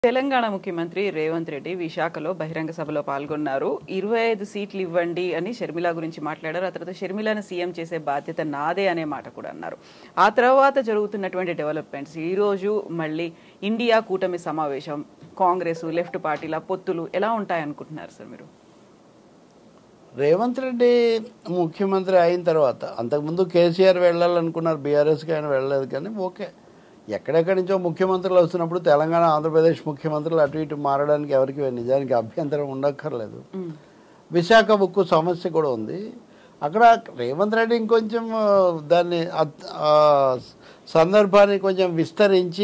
తెలంగాణ ముఖ్యమంత్రి రేవంత్ రెడ్డి విశాఖలో బహిరంగ సభలో పాల్గొన్నారు ఇరవై ఐదు సీట్లు ఇవ్వండి అని షర్మిల గురించి మాట్లాడారు ఆ తర్వాత షర్మిలను సీఎం చేసే బాధ్యత నాదే అనే మాట కూడా అన్నారు ఆ తర్వాత జరుగుతున్నటువంటి డెవలప్మెంట్స్ ఈ రోజు మళ్ళీ ఇండియా కూటమి సమావేశం కాంగ్రెస్ లెఫ్ట్ పార్టీల పొత్తులు ఎలా ఉంటాయనుకుంటున్నారు సార్ మీరు రేవంత్ రెడ్డి ముఖ్యమంత్రి అయిన తర్వాత అంతకుముందు కేసీఆర్ వెళ్ళాలనుకున్నారు బీఆర్ఎస్కి ఆయన వెళ్ళలేదు కానీ ఓకే ఎక్కడెక్కడి నుంచో ముఖ్యమంత్రులు వస్తున్నప్పుడు తెలంగాణ ఆంధ్రప్రదేశ్ ముఖ్యమంత్రులు అటు ఇటు మారడానికి ఎవరికి నిజానికి అభ్యంతరం ఉండక్కర్లేదు విశాఖ ఉక్కు సమస్య కూడా ఉంది అక్కడ రేవంత్ రెడ్డి ఇంకొంచెం ఆ, దాన్ని అత్- ఆ సందర్భాన్ని కొంచెం విస్తరించి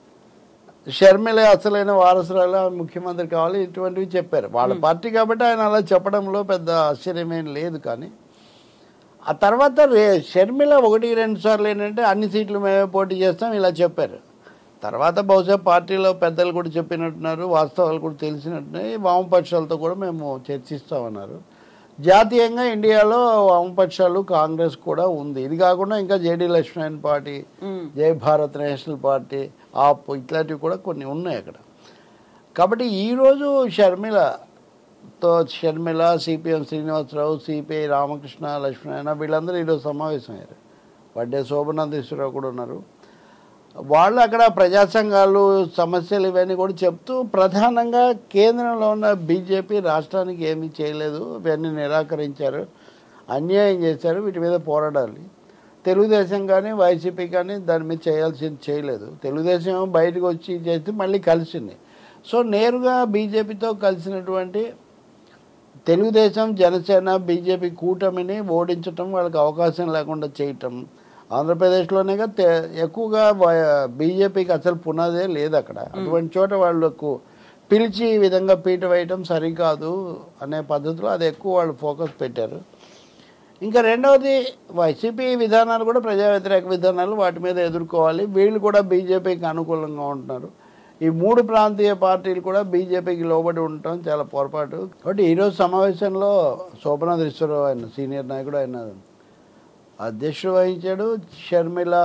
షర్మిల అసలైన వారసురాలు ఆమె ముఖ్యమంత్రి కావాలి ఇటువంటివి చెప్పారు వాళ్ళ పార్టీ కాబట్టి ఆయన అలా చెప్పడంలో పెద్ద ఆశ్చర్యమేం లేదు కానీ ఆ తర్వాత రే షర్మిల ఒకటి రెండు సార్లు ఏంటంటే అన్ని సీట్లు మేమే పోటీ చేస్తాం ఇలా చెప్పారు తర్వాత బహుశా పార్టీలో పెద్దలు కూడా చెప్పినట్టున్నారు వాస్తవాలు కూడా తెలిసినట్టున్నాయి వామపక్షాలతో కూడా మేము చర్చిస్తామన్నారు జాతీయంగా ఇండియాలో వామపక్షాలు కాంగ్రెస్ కూడా ఉంది ఇది కాకుండా ఇంకా జేడీ లక్ష్మణ్ పార్టీ మ్మ్. జై భారత్ నేషనల్ పార్టీ ఆప్ ఇట్లాంటివి కూడా కొన్ని ఉన్నాయి అక్కడ కాబట్టి ఈరోజు షర్మిలతో షర్మిల సిపిఎం శ్రీనివాసరావు సిపిఐ రామకృష్ణ లక్ష్మణ వీళ్ళందరూ ఈరోజు సమావేశమయ్యారు వడ్డే శోభనాథేశ్వరరావు కూడా ఉన్నారు వాళ్ళు అక్కడ ప్రజా సంఘాలు సమస్యలు ఇవన్నీ కూడా చెప్తూ ప్రధానంగా కేంద్రంలో ఉన్న బీజేపీ రాష్ట్రానికి ఏమీ చేయలేదు ఇవన్నీ నిరాకరించారు అన్యాయం చేశారు వీటి మీద పోరాడాలి తెలుగుదేశం కానీ వైసీపీ కానీ దాని మీద చేయాల్సింది చేయలేదు తెలుగుదేశం ఏమో బయటకు వచ్చి చేస్తే మళ్ళీ కలిసింది సో నేరుగా బీజేపీతో కలిసినటువంటి తెలుగుదేశం జనసేన బీజేపీ కూటమిని ఓడించటం వాళ్ళకి అవకాశం లేకుండా చేయటం ఆంధ్రప్రదేశ్లోనేగా తె ఎక్కువగా వా- బీజేపీకి అసలు పునాదే లేదు అక్కడ అటువంటి చోట వాళ్ళకు పిలిచి ఈ విధంగా పీట వేయటం సరికాదు అనే పద్ధతిలో అది ఎక్కువ వాళ్ళు ఫోకస్ పెట్టారు ఇంకా రెండవది వైసీపీ విధానాలు కూడా ప్రజా వ్యతిరేక విధానాలు వాటి మీద ఎదుర్కోవాలి వీళ్ళు కూడా బీజేపీకి అనుకూలంగా ఉంటున్నారు ఈ మూడు ప్రాంతీయ పార్టీలు కూడా బీజేపీకి లోబడి ఉండటం చాలా పొరపాటు కాబట్టి ఈరోజు సమావేశంలో శోభనాథ్ ఈశ్వరరావు ఆయన సీనియర్ నాయకుడు ఆయన అధ్యక్షుడు వహించాడు Sharmila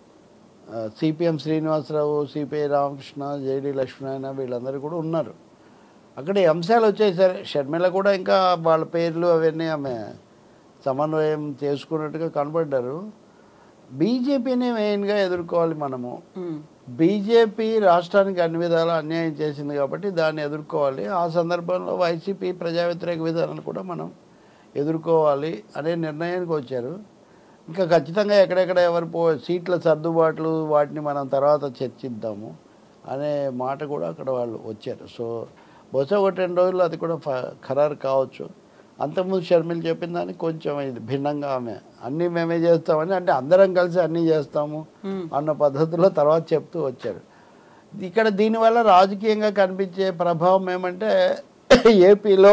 CPM Srinivasarao CPI Ramakrishna JD Lakshminarayana వీళ్ళందరూ కూడా ఉన్నారు అక్కడ ఈ అంశాలు వచ్చేసరి షర్మిల కూడా ఇంకా వాళ్ళ పేర్లు అవన్నీ ఆమె సమన్వయం చేసుకున్నట్టుగా కనబడ్డారు బీజేపీని మెయిన్గా ఎదుర్కోవాలి మనము మ్మ్. బీజేపీ రాష్ట్రానికి అన్ని విధాలా అన్యాయం చేసింది కాబట్టి దాన్ని ఎదుర్కోవాలి ఆ సందర్భంలో వైసీపీ ప్రజా వ్యతిరేక విధానాలు కూడా మనం ఎదుర్కోవాలి అనే నిర్ణయానికి వచ్చారు ఇంకా ఖచ్చితంగా ఎక్కడెక్కడ ఎవరు పో సీట్ల సర్దుబాట్లు వాటిని మనం తర్వాత చర్చిద్దాము అనే మాట కూడా అక్కడ వాళ్ళు వచ్చారు సో బహుశా ఒకటి రెండు రోజుల్లో అది కూడా ఫ- ఖరారు కావచ్చు అంతకుముందు షర్మిల చెప్పిన దానికి కొంచెం ఇది భిన్నంగా ఆమె అన్నీ మేమే చేస్తామని అంటే అందరం కలిసి అన్నీ చేస్తాము మ్మ్. అన్న పద్ధతిలో తర్వాత చెప్తూ వచ్చారు ఇక్కడ దీనివల్ల రాజకీయంగా కనిపించే ప్రభావం ఏమంటే ఏపీలో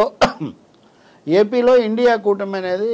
ఏపీలో ఇండియా కూటమి అనేది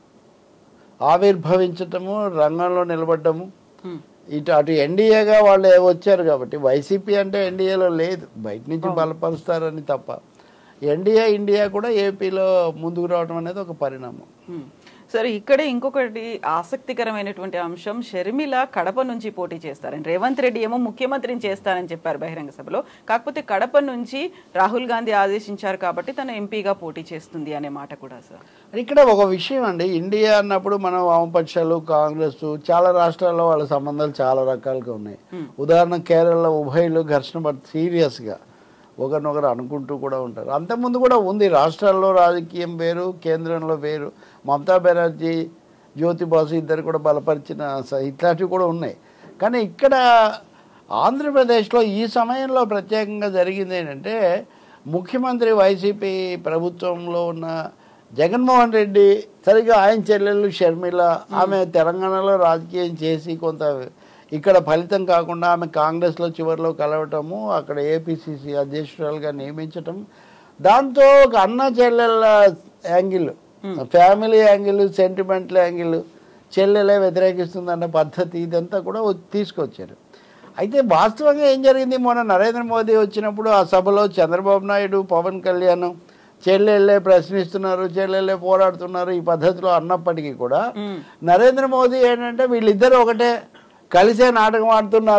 ఆవిర్భవించటము రంగంలో నిలబడ్డము మ్మ్. ఇటు అటు ఎన్డీఏగా వాళ్ళు వచ్చారు కాబట్టి వైసీపీ అంటే ఎన్డీఏలో లేదు బయట నుంచి బలపరుస్తారని తప్ప ఎన్డీఏ ఇండియా కూడా ఏపీలో ముందుకు రావడం అనేది ఒక పరిణామం మ్మ్. సరే ఇక్కడే ఇంకొకటి ఆసక్తికరమైనటువంటి అంశం షర్మిల కడప నుంచి పోటీ చేస్తారని రేవంత్ రెడ్డి ఏమో ముఖ్యమంత్రిని చేస్తానని చెప్పారు బహిరంగ సభలో కాకపోతే కడప నుంచి రాహుల్ గాంధీ ఆదేశించారు కాబట్టి తను ఎంపీగా పోటీ చేస్తుంది అనే మాట కూడా సార్ ఇక్కడ ఒక విషయం అండి ఇండియా అన్నప్పుడు మనం వామపక్షాలు కాంగ్రెస్ చాలా రాష్ట్రాల్లో వాళ్ళ సంబంధాలు చాలా రకాలుగా ఉన్నాయి ఉదాహరణ కేరళలో ఉభయలు ఘర్షణ పడి సీరియస్గా ఒకరినొకరు అనుకుంటూ కూడా ఉంటారు అంతకుముందు కూడా ఉంది రాష్ట్రాల్లో రాజకీయం వేరు కేంద్రంలో వేరు మమతా బెనర్జీ జ్యోతి బాసు ఇద్దరు కూడా బలపరిచిన స- ఇట్లాంటివి కూడా ఉన్నాయి కానీ ఇక్కడ ఆంధ్రప్రదేశ్లో ఈ సమయంలో ప్రత్యేకంగా జరిగింది ఏంటంటే ముఖ్యమంత్రి వైసీపీ ప్రభుత్వంలో ఉన్న జగన్మోహన్ రెడ్డి సరిగ్గా ఆయన చెల్లెళ్ళు షర్మిల ఆమె తెలంగాణలో రాజకీయం చేసి కొంత ఇక్కడ ఫలితం కాకుండా ఆమె కాంగ్రెస్లో చివరిలో కలవటము అక్కడ ఏపీసీసీ అధ్యక్షురాలుగా నియమించటం దాంతో ఒక అన్న చెల్లెళ్ళ angle family angle sentimental angle చెల్లెలే వ్యతిరేకిస్తుందన్న పద్ధతి ఇదంతా కూడా వ- తీసుకొచ్చారు అయితే వాస్తవంగా ఏం జరిగింది మొన్న నరేంద్ర మోదీ వచ్చినప్పుడు ఆ సభలో చంద్రబాబు నాయుడు పవన్ కళ్యాణ్ చెల్లెళ్ళే ప్రశ్నిస్తున్నారు చెల్లెళ్ళే పోరాడుతున్నారు ఈ పద్ధతిలో అన్నప్పటికీ కూడా మ్మ్. నరేంద్ర మోదీ ఏంటంటే వీళ్ళిద్దరు ఒకటే కలిసే నాటకం ఆడుతున్నారు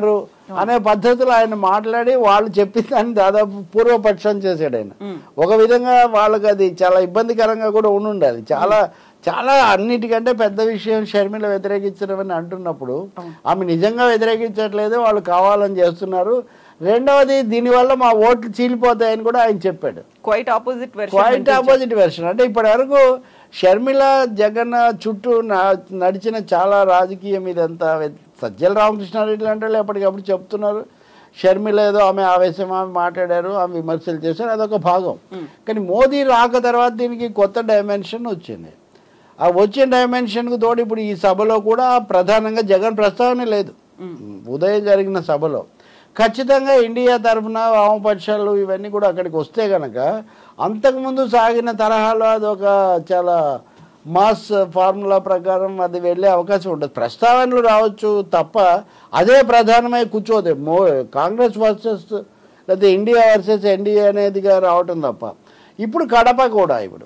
అనే పద్ధతిలో ఆయన మాట్లాడి వాళ్ళు చెప్పిన దాన్ని దాదాపు పూర్వపక్షం చేశాడు ఆయన ఒక విధంగా వాళ్ళకి అది చాలా ఇబ్బందికరంగా కూడా ఉండి ఉండాలి చాలా చాలా అన్నిటికంటే పెద్ద విషయం షర్మిల వ్యతిరేకించడం అని అంటున్నప్పుడు ఆమె నిజంగా వ్యతిరేకించట్లేదు వాళ్ళు కావాలని చేస్తున్నారు రెండవది దీనివల్ల మా ఓట్లు చీలిపోతాయని కూడా ఆయన చెప్పాడు quite opposite quite opposite version అంటే ఇప్పటి వరకు షర్మిల జగన్ చుట్టూ నా- నడిచిన చాలా రాజకీయం ఇదంతా వె- సజ్జల రామకృష్ణారెడ్డి లాంటి వాళ్ళు ఎప్పటికప్పుడు చెప్తున్నారు షర్మిల ఏదో ఆమె ఆవేశం ఆమె మాట్లాడారు ఆమె విమర్శలు చేశారు అదొక భాగం కానీ మోదీ రాక తర్వాత దీనికి కొత్త డైమెన్షన్ వచ్చింది ఆ వచ్చిన డైమెన్షన్కు తోడు ఇప్పుడు ఈ సభలో కూడా ప్రధానంగా జగన్ ప్రస్తావన లేదు ఉదయం జరిగిన సభలో ఖచ్చితంగా ఇండియా తరఫున వామపక్షాలు ఇవన్నీ కూడా అక్కడికి వస్తే కనుక అంతకుముందు సాగిన తరహాలో అది ఒక చాలా మాస్ ఫార్ములా ప్రకారం అది వెళ్ళే అవకాశం ఉంటుంది ప్రస్తావనలు రావచ్చు తప్ప అదే ప్రధానమై కూర్చోదు మో కాంగ్రెస్ వర్సెస్ లేకపోతే ఇండియా వర్సెస్ ఎన్డీఏ అనేదిగా రావటం తప్ప ఇప్పుడు కడప కూడా ఇప్పుడు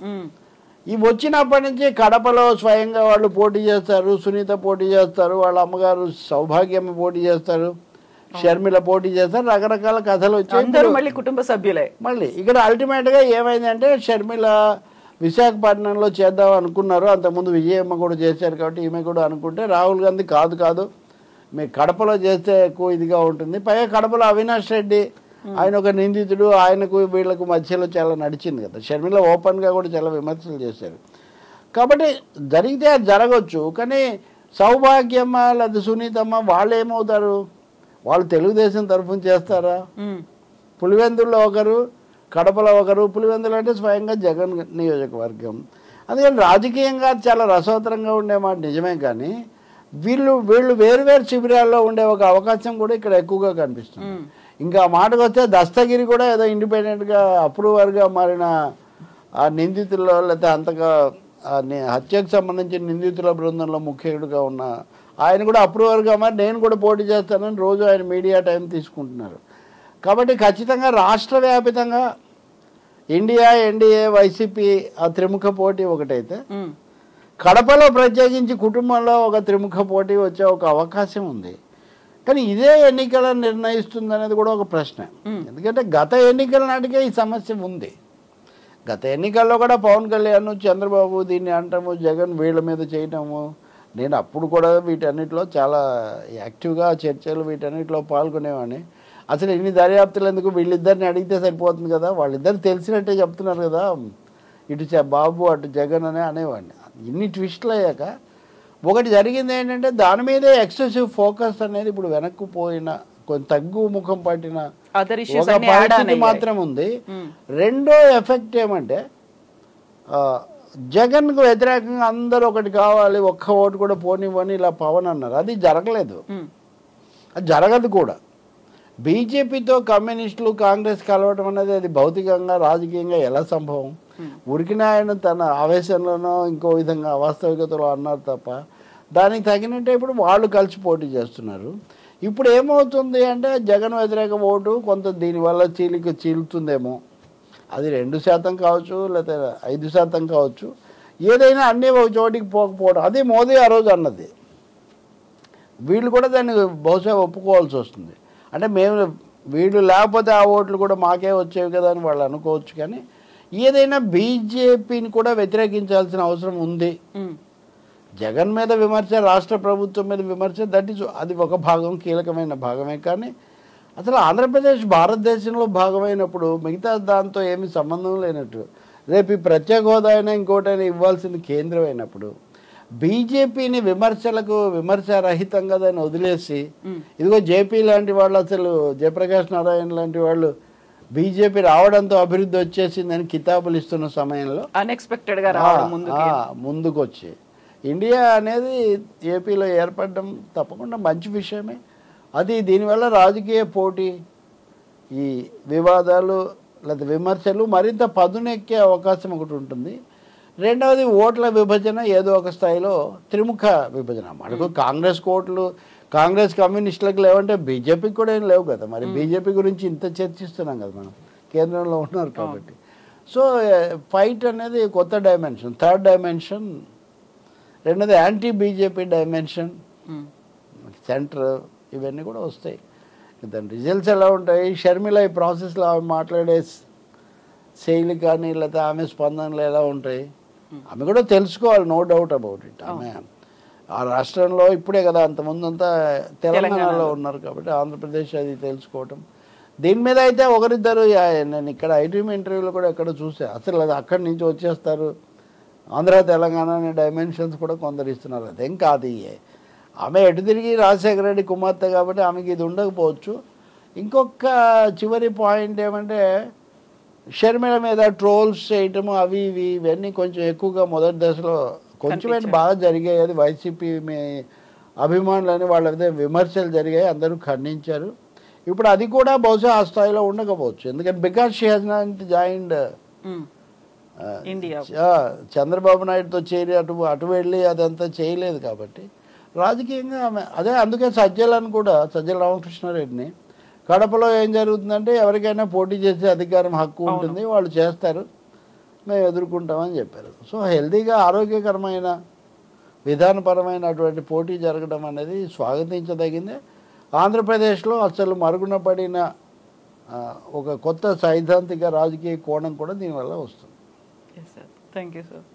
ఈ వచ్చినప్పటి నుంచి కడపలో స్వయంగా వాళ్ళు పోటీ చేస్తారు సునీత పోటీ చేస్తారు వాళ్ళ అమ్మగారు సౌభాగ్యం పోటీ చేస్తారు షర్మిల పోటీ చేస్తారు రకరకాల కథలు వచ్చాయి అందరూ మళ్ళీ కుటుంబ సభ్యులే మళ్ళీ ఇక్కడ అల్టిమేట్గా ఏమైందంటే షర్మిల విశాఖపట్నంలో చేద్దాం అనుకున్నారు అంతకుముందు విజయమ్మ కూడా చేశారు కాబట్టి ఈమె కూడా అనుకుంటే రాహుల్ గాంధీ కాదు కాదు మీ కడపలో చేస్తే ఎక్కువ ఇదిగా ఉంటుంది పైగా కడపలో అవినాష్ రెడ్డి ఆయన ఒక నిందితుడు ఆయనకు వీళ్ళకు మధ్యలో చాలా నడిచింది కదా షర్మిల ఓపెన్గా కూడా చాలా విమర్శలు చేశారు కాబట్టి జరిగితే అది జరగవచ్చు కానీ సౌభాగ్యమ్మ లేదా సునీతమ్మ వాళ్ళు ఏమవుతారు వాళ్ళు తెలుగుదేశం తరఫున చేస్తారా ఉమ్. పులివెందుల్లో ఒకరు కడపలో ఒకరు పులివెందులు అంటే స్వయంగా జగన్ నియోజకవర్గం అందుకని రాజకీయంగా చాలా రసవత్తరంగా ఉండే మాట నిజమే కానీ వీళ్ళు వీళ్ళు వేరు వేరు శిబిరాల్లో ఉండే ఒక అవకాశం కూడా ఇక్కడ ఎక్కువగా కనిపిస్తుంది ఉమ్. ఇంకా ఆ మాటకు వస్తే దస్తగిరి కూడా ఏదో ఇండిపెండెంట్గా అప్రూవర్గా మారిన ఆ నిందితుల్లో లేకపోతే అంతగా ఆ ని- హత్యకు సంబంధించిన నిందితుల బృందంలో ముఖ్యుడిగా ఉన్న ఆయన కూడా అప్రూవర్గా మరి నేను కూడా పోటీ చేస్తానని రోజు ఆయన మీడియా టైం తీసుకుంటున్నారు కాబట్టి ఖచ్చితంగా రాష్ట్ర వ్యాపితంగా ఇండియా ఎన్డీఏ వైసీపీ ఆ త్రిముఖ పోటీ ఒకటైతే ఉమ్. కడపలో ప్రత్యేకించి కుటుంబంలో ఒక త్రిముఖ పోటీ వచ్చే ఒక అవకాశం ఉంది కానీ ఇదే ఎన్నికలను నిర్ణయిస్తుంది అనేది కూడా ఒక ప్రశ్న ఎందుకంటే గత ఎన్నికల నాటికే ఈ సమస్య ఉంది గత ఎన్నికల్లో కూడా పవన్ కళ్యాణ్ చంద్రబాబు దీన్ని అంటాము జగన్ వీళ్ళ మీద చేయటము నేను అప్పుడు కూడా వీటన్నిటిలో చాలా యాక్టివ్గా చర్చలు వీటన్నిటిలో పాల్గొనేవాడిని అసలు ఇన్ని దర్యాప్తులు ఎందుకు వీళ్ళిద్దరిని అడిగితే సరిపోతుంది కదా వాళ్ళిద్దరు తెలిసినట్టే చెప్తున్నారు కదా ఇటు చ- బాబు అటు జగన్ అనే అనేవాడిని ఇన్ని ట్విస్టులు అయ్యాక ఒకటి జరిగింది ఏంటంటే దాని మీదే ఎక్సెసివ్ ఫోకస్ అనేది ఇప్పుడు వెనక్కు పోయిన కొంచెం తగ్గు ముఖం పట్టిన అదర్ ఇష్యూస్ ఒక అన్ని యాడ్ పరిస్థితి మాత్రం ఉంది రెండో ఎఫెక్ట్ ఏమంటే ఆ, జగన్కు వ్యతిరేకంగా అందరూ ఒకటి కావాలి ఒక్క ఓటు కూడా పోనివ్వని ఇలా పవన్ అన్నారు అది జరగలేదు అది జరగదు కూడా బీజేపీతో కమ్యూనిస్టులు కాంగ్రెస్ కలవటం అనేది అది భౌతికంగా రాజకీయంగా ఎలా సంభవం ఉరికిన ఆయన తన ఆవేశంలోనో ఇంకో విధంగా అవాస్తవికతలో అన్నారు తప్ప దానికి తగినట్టే ఇప్పుడు వాళ్ళు కలిసి పోటీ చేస్తున్నారు ఇప్పుడు ఏమవుతుంది అంటే జగన్ వ్యతిరేక ఓటు కొంత దీనివల్ల చీలిక చీలుతుందేమో అది రెండు శాతం కావచ్చు లేకపోతే ఐదు శాతం కావచ్చు ఏదైనా అన్నీ ఒక చోటికి పోకపోవడం అదే మోదీ ఆ రోజు అన్నది వీళ్ళు కూడా దాన్ని బహుశా ఒప్పుకోవాల్సి వస్తుంది అంటే మేము వీళ్ళు లేకపోతే ఆ ఓట్లు కూడా మాకే వచ్చేవి కదా అని వాళ్ళు అనుకోవచ్చు కానీ ఏదైనా బీజేపీని కూడా వ్యతిరేకించాల్సిన అవసరం ఉంది జగన్ మీద విమర్శ రాష్ట్ర ప్రభుత్వం మీద విమర్శ దట్ ఈస్ అది ఒక భాగం కీలకమైన భాగమే కానీ అసలు ఆంధ్రప్రదేశ్ భారతదేశంలో భాగమైనప్పుడు మిగతా దాంతో ఏమీ సంబంధం లేనట్టు రేపు ఈ ప్రత్యేక హోదా అయినా ఇంకోటైనా ఇవ్వాల్సింది కేంద్రం అయినప్పుడు బీజేపీని విమర్శలకు విమర్శారహితంగా దాన్ని వదిలేసి ఇదిగో జేపీ లాంటి వాళ్ళు అసలు జయప్రకాష్ నారాయణ లాంటి వాళ్ళు బీజేపీ రావడంతో అభివృద్ధి వచ్చేసిందని కితాబులు ఇస్తున్న సమయంలో అన్ఎక్స్పెక్టెడ్ గా రావడం ఆ, ముందుకి ఆ, ముందుకొచ్చి ఇండియా అనేది ఏపీలో ఏర్పడడం తప్పకుండా మంచి విషయమే అది దీనివల్ల రాజకీయ పోటీ ఈ వివాదాలు లేదా విమర్శలు మరింత పదునెక్కే అవకాశం ఒకటి ఉంటుంది రెండవది ఓట్ల విభజన ఏదో ఒక స్థాయిలో త్రిముఖ విభజన మనకు కాంగ్రెస్ కోట్లు కాంగ్రెస్ కమ్యూనిస్టులకు లేవంటే బీజేపీకి కూడా ఏం లేవు కదా మరి బీజేపీ గురించి ఇంత చర్చిస్తున్నాం కదా మనం కేంద్రంలో ఉన్నారు కాబట్టి సో ఫైట్ అనేది కొత్త డైమెన్షన్ థర్డ్ డైమెన్షన్ రెండోది anti BJP dimension um. Centre ఇవన్నీ కూడా వస్తాయి దాని రిజల్ట్స్ ఎలా ఉంటాయి షర్మిల ఈ ప్రాసెస్లో ఆమె మాట్లాడే శైలి కానీ లేకపోతే ఆమె స్పందనలు ఎలా ఉంటాయి ఆమె కూడా తెలుసుకోవాలి నో డౌట్ అబౌట్ ఇట్ ఆమె ఆ రాష్ట్రంలో ఇప్పుడే కదా అంతమంది అంతా తెలంగాణలో తెలంగాణలో. ఉన్నారు కాబట్టి ఆంధ్రప్రదేశ్ అది తెలుసుకోవటం దీని మీద అయితే ఒకరిద్దరు యా- నేను ఇక్కడ ఐటీఎం ఇంటర్వ్యూలో కూడా ఎక్కడ చూసా అసలు అది అక్కడి నుంచి వచ్చేస్తారు ఆంధ్ర తెలంగాణ అనే డైమెన్షన్స్ కూడా కొందరు ఇస్తున్నారు అదేం కాదు ఇయే ఆమె ఎటు తిరిగి రాజశేఖర రెడ్డి కుమార్తె కాబట్టి ఆమెకి ఇది ఉండకపోవచ్చు ఇంకొక చివరి పాయింట్ ఏమంటే షర్మిల మీద ట్రోల్స్ చేయటము అవి ఇవి ఇవన్నీ కొంచెం ఎక్కువగా మొదటి దశలో కొంచెం ఏంటి బాగా జరిగాయి అది వైసీపీ మీ అభిమానులని వాళ్ళ మీద విమర్శలు జరిగాయి అందరూ ఖండించారు ఇప్పుడు అది కూడా బహుశా ఆ స్థాయిలో ఉండకపోవచ్చు ఎందుకంటే because she has not joined um. India Chandrababu నాయుడుతో చేరి అటు అటు వెళ్ళి అదంతా చేయలేదు కాబట్టి రాజకీయంగా ఆమె అదే అందుకే సజ్జలను కూడా సజ్జల రామకృష్ణారెడ్డిని కడపలో ఏం జరుగుతుందంటే ఎవరికైనా పోటీ చేసే అధికారం హక్కు ఉంటుంది వాళ్ళు చేస్తారు మేము ఎదుర్కొంటామని చెప్పారు సో హెల్తీగా ఆరోగ్యకరమైన విధానపరమైనటువంటి పోటీ జరగడం అనేది స్వాగతించదగిందే ఆంధ్రప్రదేశ్లో అసలు మరుగున పడిన ఆ, ఒక కొత్త సైద్ధాంతిక రాజకీయ కోణం కూడా దీనివల్ల వస్తుంది yes sir thank you sir